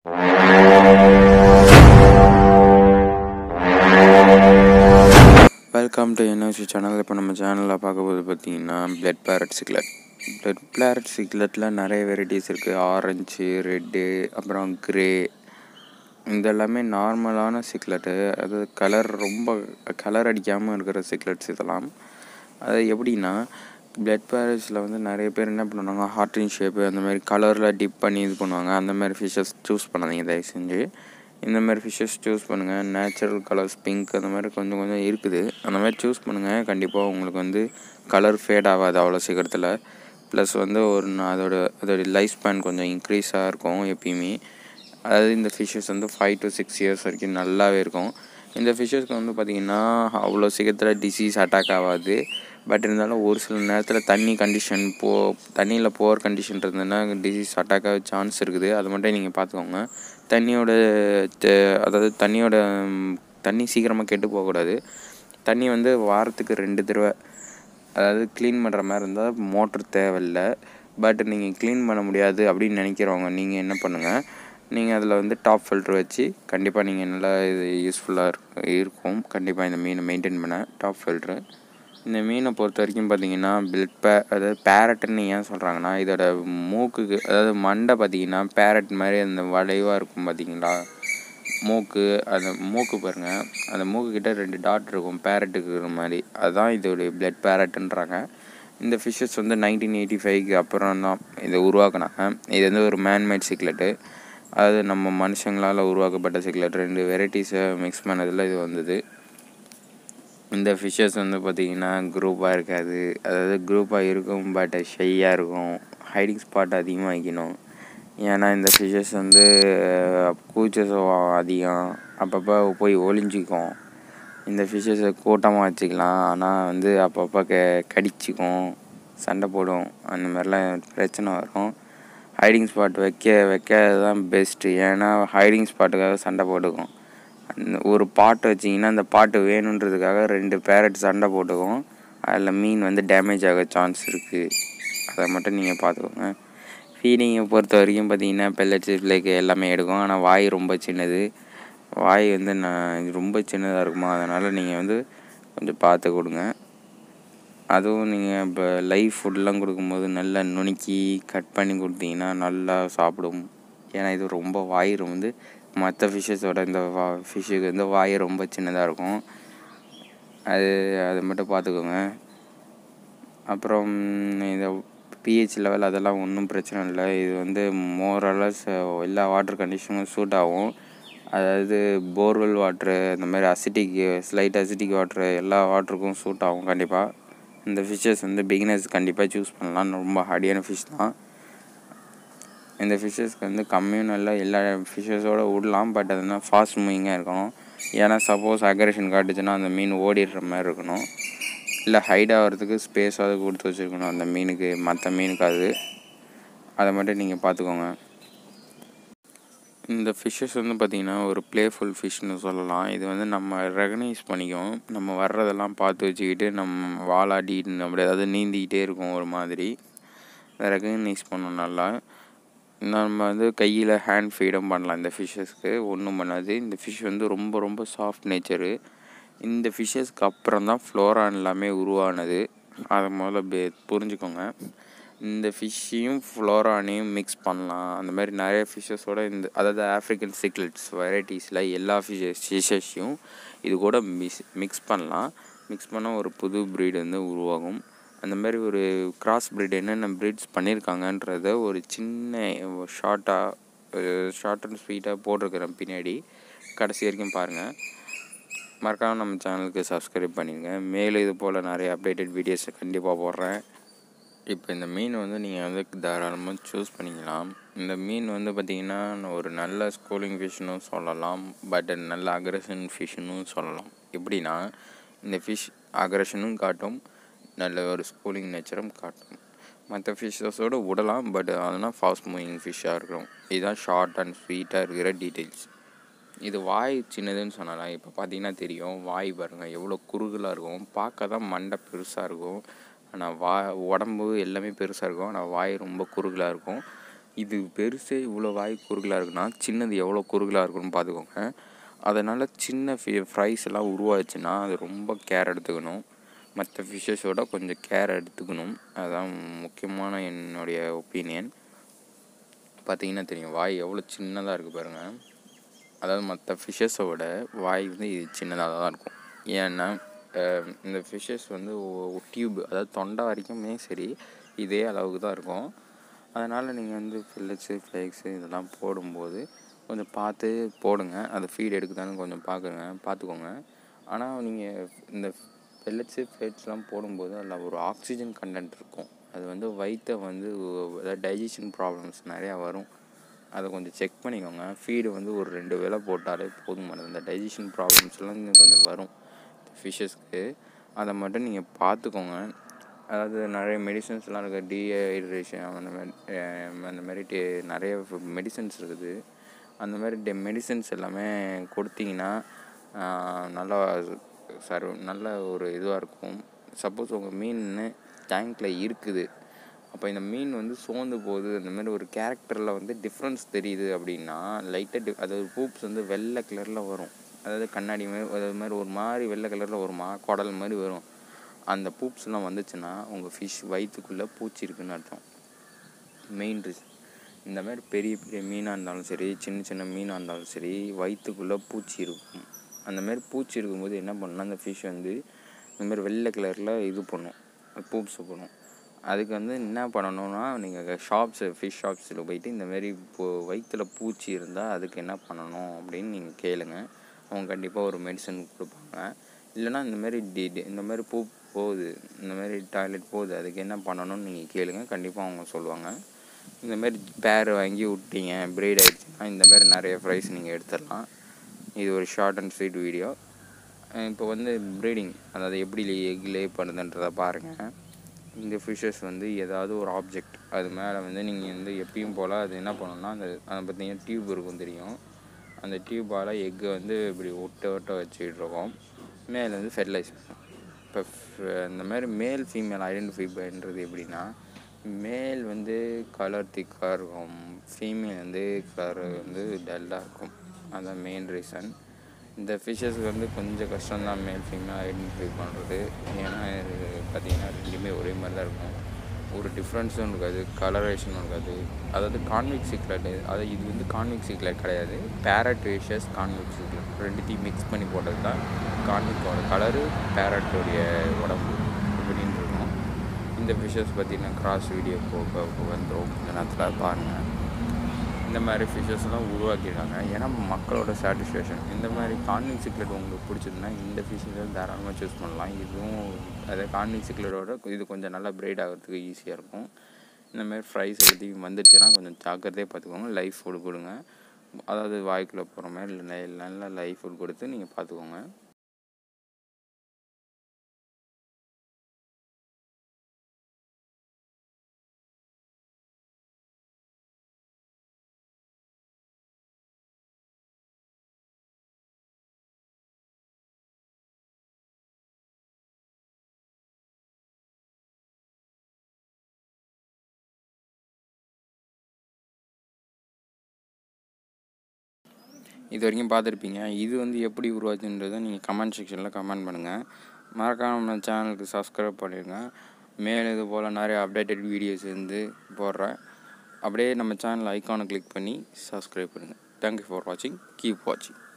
welcome to NOC channel இப்போ நம்ம சேனலில் பார்க்க போது பார்த்தீங்கன்னா blood parrot cichlid blood parrot சிக்லெட்டில் நிறைய வெரைட்டிஸ் இருக்குது ஆரஞ்சு ரெட்டு அப்புறம் க்ரே இதெல்லாமே நார்மலான சிக்லெட்டு அது கலர் ரொம்ப கலர் அடிக்காமல் இருக்கிற சிக்லெட்ஸ் இதெல்லாம் அது எப்படின்னா பிளட் பேரட்ஸில் வந்து நிறைய பேர் என்ன பண்ணுவாங்க ஹார்டின் ஷேப்பு அந்த மாதிரி கலரில் டிப் பண்ணி இது பண்ணுவாங்க அந்த மாதிரி ஃபிஷ்ஷஸ் சூஸ் பண்ணாதீங்க தயவு செஞ்சு இந்த மாதிரி ஃபிஷ்ஷஸ் சூஸ் பண்ணுங்கள் நேச்சுரல் கலர்ஸ் பிங்க் அந்த மாதிரி கொஞ்சம் கொஞ்சம் இருக்குது அந்த மாதிரி சூஸ் பண்ணுங்கள் கண்டிப்பாக உங்களுக்கு வந்து கலர் ஃபேட் ஆகாது அவ்வளோ சீக்கிரத்தில் ப்ளஸ் வந்து ஒரு ந- அதோட அதோட லைஃப் ஸ்பேன் கொஞ்சம் இன்க்ரீஸாக இருக்கும் எப்பயுமே அதாவது இந்த ஃபிஷ்ஷஸ் வந்து ஃபைவ் டு சிக்ஸ் இயர்ஸ் வரைக்கும் நல்லாவே இருக்கும் இந்த ஃபிஷ்ஷஸ்க்கு வந்து பார்த்திங்கன்னா அவ்வளோ சீக்கிரத்தில் டிசீஸ் அட்டாக் ஆகாது பட் இருந்தாலும் ஒரு சில நேரத்தில் தண்ணி கண்டிஷன் போ தண்ணியில் போர் கண்டிஷன் இருந்ததுன்னா டிசீஸ் அட்டாக் ஆக சான்ஸ் இருக்குது அது மட்டும் நீங்கள் பார்த்துக்கோங்க தண்ணியோட தே- அதாவது தண்ணியோட ம், தண்ணி சீக்கிரமாக கெட்டு போகக்கூடாது தண்ணி வந்து வாரத்துக்கு ரெண்டு தடவை அதாவது க்ளீன் பண்ணுற மாதிரி இருந்தால் மோட்ரு தேவையில்லை பட் நீங்கள் க்ளீன் பண்ண முடியாது அப்படின்னு நினைக்கிறவங்க நீங்கள் என்ன பண்ணுங்கள் நீங்கள் அதில் வந்து டாப் ஃபில்ட்ரு வச்சு கண்டிப்பாக நீங்கள் நல்லா இது யூஸ்ஃபுல்லாக இருக்கும் கண்டிப்பாக இந்த மீனை மெயின்டைன் பண்ண டாப் ஃபில்ட்ரு இந்த மீனை பொறுத்த வரைக்கும் பார்த்தீங்கன்னா பிளட் பே அதாவது பேரட்டுன்னு ஏன் சொல்கிறாங்கன்னா இதோட மூக்குக்கு அதாவது மண்டை பார்த்தீங்கன்னா பேரட் மாதிரி அந்த வளைவாக இருக்கும் பார்த்தீங்களா மூக்கு அந்த மூக்கு பாருங்கள் அந்த மூக்கு கிட்ட ரெண்டு டாட் இருக்கும் பேரட்டுக்கு இருக்கிற மாதிரி அதுதான் இதோடைய பிளட் பேரட்டுன்றாங்க இந்த ஃபிஷ்ஷஸ் வந்து நைன்டீன் எயிட்டி ஃபைவ்க்கு அப்புறம் தான் இதை உருவாக்குனாங்க இது வந்து ஒரு மேன்மேட் சிக்லெட்டு அது நம்ம மனுஷங்களால் உருவாக்கப்பட்ட சிக்லெட் ரெண்டு வெரைட்டிஸை மிக்ஸ் பண்ணதில் இது வந்தது இந்த ஃபிஷ்ஷஸ் வந்து பார்த்திங்கன்னா குரூப்பாக இருக்காது அதாவது குரூப்பாக இருக்கும் பட் ஷையாக இருக்கும் ஹைடிங் ஸ்பாட் அதிகமாக வைக்கணும் ஏன்னா இந்த ஃபிஷ்ஷஸ் வந்து அஹ், கூச்ச சுபாவம் அதிகம் அப்பப்போ போய் ஒளிஞ்சிக்கும் இந்த ஃபிஷ்ஷஸை கூட்டமாக வச்சுக்கலாம் ஆனால் வந்து அப்பப்போ க கடிச்சிக்கும் சண்டை போடும் அந்த மாதிரிலாம் பிரச்சனை வரும் ஹைடிங் ஸ்பாட் வைக்க வைக்காதது தான் பெஸ்ட்டு ஏன்னா ஹைடிங் ஸ்பாட்டுக்காக சண்டை போட்டுக்கும் அந்த ஒரு பாட்டு வச்சிங்கன்னா அந்த பாட்டு வேணுன்றதுக்காக ரெண்டு பேரட் சண்டை போட்டுக்கும் அதில் மீன் வந்து டேமேஜ் ஆக சான்ஸ் இருக்குது அதை மட்டும் நீங்கள் பார்த்துக்கோங்க ஃபீடிங்கை பொறுத்த வரைக்கும் பார்த்தீங்கன்னா பெல்லட்ஸ் பிள்ளைக்கு எல்லாமே எடுக்கும் ஆனால் வாய் ரொம்ப சின்னது வாய் வந்து நான் ரொம்ப சின்னதாக இருக்குமா அதனால் நீங்கள் வந்து கொஞ்சம் பார்த்து கொடுங்க அதுவும் நீங்கள் இப்போ லைவ் ஃபுட்லாம் கொடுக்கும்போது நல்லா நுணுக்கி கட் பண்ணி கொடுத்தீங்கன்னா நல்லா சாப்பிடும் ஏன்னா இது ரொம்ப வாய் வந்து மற்ற ஃபிஷ்ஷஸோட இந்த வா ஃபிஷ்ஷுக்கு வந்து வாய் ரொம்ப சின்னதாக இருக்கும் அது அதை மட்டும் பார்த்துக்கோங்க அப்புறம் இந்த பிஹெச் லெவல் அதெல்லாம் ஒன்றும் பிரச்சனை இல்லை இது வந்து மோரலஸ் எல்லா வாட்டர் கண்டிஷனும் சூட் ஆகும் அதாவது போர்வெல் வாட்ரு இந்த மாதிரி அசிட்டிக் ஸ்லைட் அசிட்டிக் வாட்ரு எல்லா வாட்டருக்கும் சூட் ஆகும் கண்டிப்பாக இந்த ஃபிஷ்ஷஸ் வந்து பிகினர்ஸ் கண்டிப்பாக சூஸ் பண்ணலாம் ரொம்ப ஹார்டியான ஃபிஷ் தான் இந்த ஃபிஷ்ஷஸ்க்கு வந்து கம்யூனலில் எல்லா ஃபிஷ்ஷஸோட விடலாம் பட் அதுனா ஃபாஸ்ட் மூவிங்காக இருக்கணும் ஏன்னா சப்போஸ் அக்ரேஷன் காட்டுச்சுன்னா அந்த மீன் ஓடிடுற மாதிரி இருக்கணும் இல்லை ஹைட் ஆகிறதுக்கு ஸ்பேஸாவது கொடுத்து வச்சுருக்கணும் அந்த மீனுக்கு மற்ற மீனுக்காவது அதை மட்டும் நீங்கள் பார்த்துக்கோங்க இந்த ஃபிஷ்ஷஸ் வந்து பார்த்திங்கன்னா ஒரு ப்ளேஃபுல் ஃபிஷ்னு சொல்லலாம் இது வந்து நம்ம ரெகனைஸ் பண்ணிக்கும் நம்ம வர்றதெல்லாம் பார்த்து வச்சுக்கிட்டு நம்ம வாலாடிட்டு அப்படி அதாவது நீந்திக்கிட்டே இருக்கும் ஒரு மாதிரி ரெகனைஸ் பண்ணோம் நல்லா நம்ம வந்து கையில் ஹேண்ட் ஃபீடும் பண்ணலாம் இந்த ஃபிஷ்ஷஸ்க்கு ஒன்றும் பண்ணாது இந்த ஃபிஷ் வந்து ரொம்ப ரொம்ப சாஃப்ட் நேச்சரு இந்த ஃபிஷ்ஷஸ்க்கு அப்புறம் தான் ஃப்ளோரான் எல்லாமே உருவானது அதை முதல்ல பே- புரிஞ்சுக்கோங்க இந்த ஃபிஷ்ஷையும் ஃப்ளோரானையும் மிக்ஸ் பண்ணலாம் அந்த மாதிரி நிறைய ஃபிஷ்ஷஸோட இந்த அதாவது ஆஃப்ரிக்கன் சிக்லெட்ஸ் வெரைட்டிஸில் எல்லா ஃபிஷ்ஷஸ் ஃபிஷ்ஷஸையும் இது கூட மிஸ் மிக்ஸ் பண்ணலாம் மிக்ஸ் பண்ணால் ஒரு புது breed வந்து உருவாகும் அந்த மாதிரி ஒரு கிராஸ் breed என்னென்ன ப்ரீட்ஸ் பண்ணியிருக்காங்கன்றத ஒரு சின்ன ஷார்ட்டாக ஷார்ட் அண்ட் ஸ்வீட்டாக போட்டிருக்கிறேன் பின்னாடி கடைசி வரைக்கும் பாருங்கள் மறக்காம நம்ம சேனலுக்கு சப்ஸ்கிரைப் பண்ணிடுங்க மேலும் இது போல் நிறைய அப்டேட்டட் வீடியோஸை கண்டிப்பாக போடுறேன் இப்போ இந்த மீன் வந்து நீங்கள் வந்து தாராளமாக சூஸ் பண்ணிக்கலாம் இந்த மீன் வந்து பார்த்திங்கன்னா ஒரு நல்ல ஸ்கூலிங் ஃபிஷ்னும் சொல்லலாம் பட் நல்ல அக்ரஷன் ஃபிஷ்னும் சொல்லலாம் எப்படின்னா இந்த ஃபிஷ் அக்ரஷனும் காட்டும் நல்ல ஒரு ஸ்கூலிங் நேச்சரும் காட்டும் மற்ற ஃபிஷ்ஷஸோடு விடலாம் பட் அதெல்லாம் ஃபாஸ்ட் மூவிங் ஃபிஷ்ஷாக இருக்கும் இதுதான் ஷார்ட் அண்ட் ஸ்வீட்டாக இருக்கிற டீட்டெயில்ஸ் இது வாய் சின்னதுன்னு சொன்னலாம் இப்போ பார்த்தீங்கன்னா தெரியும் வாய் பாருங்கள் எவ்வளோ குறுகலாக இருக்கும் பார்க்க தான் மண்டை பெருசாக இருக்கும் ஆனால் வா உடம்பு எல்லாமே பெருசாக இருக்கும் ஆனால் வாய் ரொம்ப குறுகலாக இருக்கும் இது பெருசே இவ்வளோ வாய் குறுகலாக இருக்குன்னா சின்னது எவ்வளோ குறுகலாக இருக்குன்னு பார்த்துக்கோங்க அதனால் சின்ன ஃபி ஃப்ரைஸ் எல்லாம் உருவாச்சுன்னா அது ரொம்ப கேர் எடுத்துக்கணும் மற்ற ஃபிஷ்ஷஸோட கொஞ்சம் கேர் எடுத்துக்கணும் அதுதான் முக்கியமான என்னுடைய ஒப்பீனியன் பார்த்தீங்கன்னா தெரியும் வாய் எவ்வளோ சின்னதாக இருக்குது பாருங்கள் அதாவது மற்ற ஃபிஷ்ஷஸோட வாய் வந்து இது சின்னதாக தான் இருக்கும் ஏன்னா அஹ், இந்த ஃபிஷ்ஷஸ் வந்து டியூப் அதாவது தொண்டை வரைக்குமே சரி இதே அளவுக்கு தான் இருக்கும் அதனால் நீங்கள் வந்து ஃபில்லட்ஸு ஃப்ளேக்ஸு இதெல்லாம் போடும்போது கொஞ்சம் பார்த்து போடுங்க அது ஃபீட் எடுக்குதான்னு கொஞ்சம் பார்க்குங்க பார்த்துக்கோங்க ஆனால் நீங்கள் இந்த பெல்லட்ஸு ஃப்ளேட்ஸ்லாம் போடும்போது அதில் ஒரு ஆக்சிஜன் கண்டென்ட் இருக்கும் அது வந்து வயிற்றை வந்து அதாவது டைஜஷன் ப்ராப்ளம்ஸ் நிறையா வரும் அதை கொஞ்சம் செக் பண்ணிக்கோங்க ஃபீடு வந்து ஒரு ரெண்டு வேளை போட்டாலே போதுமானது இந்த டைஜஷன் ப்ராப்ளம்ஸ்லாம் இன்னும் கொஞ்சம் வரும் ஃபிஷ்ஷஸ்க்கு அதை மட்டும் நீங்கள் பார்த்துக்கோங்க அதாவது நிறைய மெடிசன்ஸ்லாம் இருக்குது டீஹைட்ரேஷன் அந்த மாதிரி அஹ் அந்த மாதிரி டே- நிறைய மெடிசன்ஸ் இருக்குது அந்த மாதிரி டெ மெடிசன்ஸ் எல்லாமே கொடுத்தீங்கன்னா ஆஹ் நல்லா சர்வ நல்ல ஒரு இதுவாக இருக்கும் சப்போஸ் உங்கள் மீன் டேங்க்கில் இருக்குது அப்போ இந்த மீன் வந்து சோர்ந்து போகுது அந்த மாதிரி ஒரு கேரக்டரில் வந்து டிஃப்ரென்ஸ் தெரியுது அப்படின்னா லைட்டாக டி அதாவது பூப்ஸ் வந்து வெள்ளை கலரில் வரும் அதாவது கண்ணாடி மாதிரி அது மாதிரி ஒரு மாதிரி வெள்ளை கலரில் வருமா குடல் மாதிரி வரும் அந்த பூப்ஸ்லாம் வந்துச்சுன்னா உங்கள் ஃபிஷ் வயிற்றுக்குள்ளே பூச்சி இருக்குன்னு அர்த்தம் மெயின் ரீசன் இந்த மாதிரி பெரிய பெரிய மீனாக இருந்தாலும் சரி சின்ன சின்ன மீனாக இருந்தாலும் சரி வயிற்றுக்குள்ளே பூச்சி இருக்கும் அந்த மாதிரி பூச்சி இருக்கும்போது என்ன பண்ணணும் அந்த ஃபிஷ் வந்து இந்த மாதிரி வெள்ளை கலரில் இது பண்ணும் பூப்ஸ் பண்ணும் அதுக்கு வந்து என்ன பண்ணணும்னா நீங்கள் ஷாப்ஸு ஃபிஷ் ஷாப்ஸில் போயிட்டு இந்த மாதிரி இப்போ வயிற்றுல பூச்சி இருந்தால் அதுக்கு என்ன பண்ணணும் அப்படின்னு நீங்கள் கேளுங்க அவங்க கண்டிப்பாக ஒரு மெடிசன் கொடுப்பாங்க இல்லைன்னா இந்த மாதிரி டி டி- இந்த மாதிரி பூ போகுது இந்த மாதிரி டாய்லெட் போகுது அதுக்கு என்ன பண்ணணும்னு நீங்கள் கேளுங்க கண்டிப்பாக அவங்க சொல்லுவாங்க இந்த மாதிரி பேர் வாங்கி விட்டீங்க ப்ரீட் ஆயிடுச்சுன்னா இந்த மாதிரி நிறைய ப்ரைஸ் நீங்கள் எடுத்துடலாம் இது ஒரு ஷார்ட் அண்ட் ஸ்வீட் வீடியோ இப்போ வந்து ப்ரீடிங் அதாவது எப்படி எக் லே பண்ணுதுன்றதை பாருங்கள் இந்த ஃபிஷ்ஷஸ் வந்து ஏதாவது ஒரு ஆப்ஜெக்ட் அது மேலே வந்து நீங்கள் வந்து எப்பயும் போல் அது என்ன பண்ணணும்னா அந்த அதை பார்த்தீங்கன்னா டியூப் இருக்கும் தெரியும் அந்த டியூப்பால் எக்கை வந்து இப்படி ஒட்ட ஒட்ட வச்சுக்கிட்டு இருக்கோம் மேலே வந்து ஃபெர்டிலைஸ் இப்போ இந்த மாதிரி மேல் ஃபீமேல் ஐடென்டிஃபை பண்ணுறது எப்படின்னா மேல் வந்து கலர் திக்காக இருக்கும் ஃபீமேல் வந்து கலர் வந்து டல்லாக இருக்கும் அதான் மெயின் ரீசன் இந்த ஃபிஷ்ஷஸ்க்கு வந்து கொஞ்சம் கஷ்டம்தான் மேல் ஃபீமேல் ஐடென்டிஃபை பண்ணுறது ஏன்னா இது பார்த்திங்கன்னா ரெண்டுமே ஒரே மாதிரி தான் இருக்கும் ஒரு டிஃப்ரென்ஸும் இருக்காது கலரேஷனும் இருக்காது அதாவது கான்விக் சீக்ரெட் அதாவது இது வந்து கான்விக் சீக்ரெட் கிடையாது பேரட் ரேஷியஸ் கான்விக் சீக்ரெட் ரெண்டுத்தையும் மிக்ஸ் பண்ணி போட்டது தான் கான்விக்கோட கலரு பேரட்டோடைய உடம்பு இப்படின்னு இருக்கும் இந்த ஃபிஷ்ஷஸ் பற்றின கிராஸ் வீடியோ போக வந்துடும் கொஞ்ச நேரத்தில் பாருங்கள் இந்த மாதிரி ஃபிஷ்ஷஸ்லாம் உருவாக்கிடுறாங்க ஏன்னா மக்களோட சாட்டிஸ்ஃபேக்ஷன் இந்த மாதிரி கான்விக் சிக்லெட் உங்களுக்கு பிடிச்சதுன்னா இந்த ஃபிஷ்ஷை தாராளமாக சூஸ் பண்ணலாம் இதுவும் அதே கான்விக் சிக்லெட்டோட இது கொஞ்சம் நல்லா பிரைட் ஆகிறதுக்கு ஈஸியாக இருக்கும் இந்த மாதிரி ஃப்ரைஸ் எல்லாத்தையும் வந்துடுச்சுன்னா கொஞ்சம் ஜாக்கிரதையாக பார்த்துக்கோங்க லைஃப் ஃபுட் கொடுங்க அதாவது வாய்க்குள்ளே போகிற மாதிரி இல்லை நல்லா லைஃப் ஃபுட் கொடுத்து நீங்கள் பார்த்துக்கோங்க இது வரைக்கும் பார்த்துருப்பீங்க இது வந்து எப்படி உருவாச்சுன்றதை நீங்கள் கமெண்ட் செக்ஷனில் கமெண்ட் பண்ணுங்கள் மறக்காம நம்ம சேனலுக்கு சப்ஸ்கிரைப் பண்ணிடுங்க மேலும் இது போல் நிறைய அப்டேட்டட் வீடியோஸ் வந்து போடுறேன் அப்படியே நம்ம சேனல் ஐக்கானை கிளிக் பண்ணி சப்ஸ்கிரைப் பண்ணுங்கள் தேங்க்யூ ஃபார் வாட்சிங் கீப் வாட்சிங்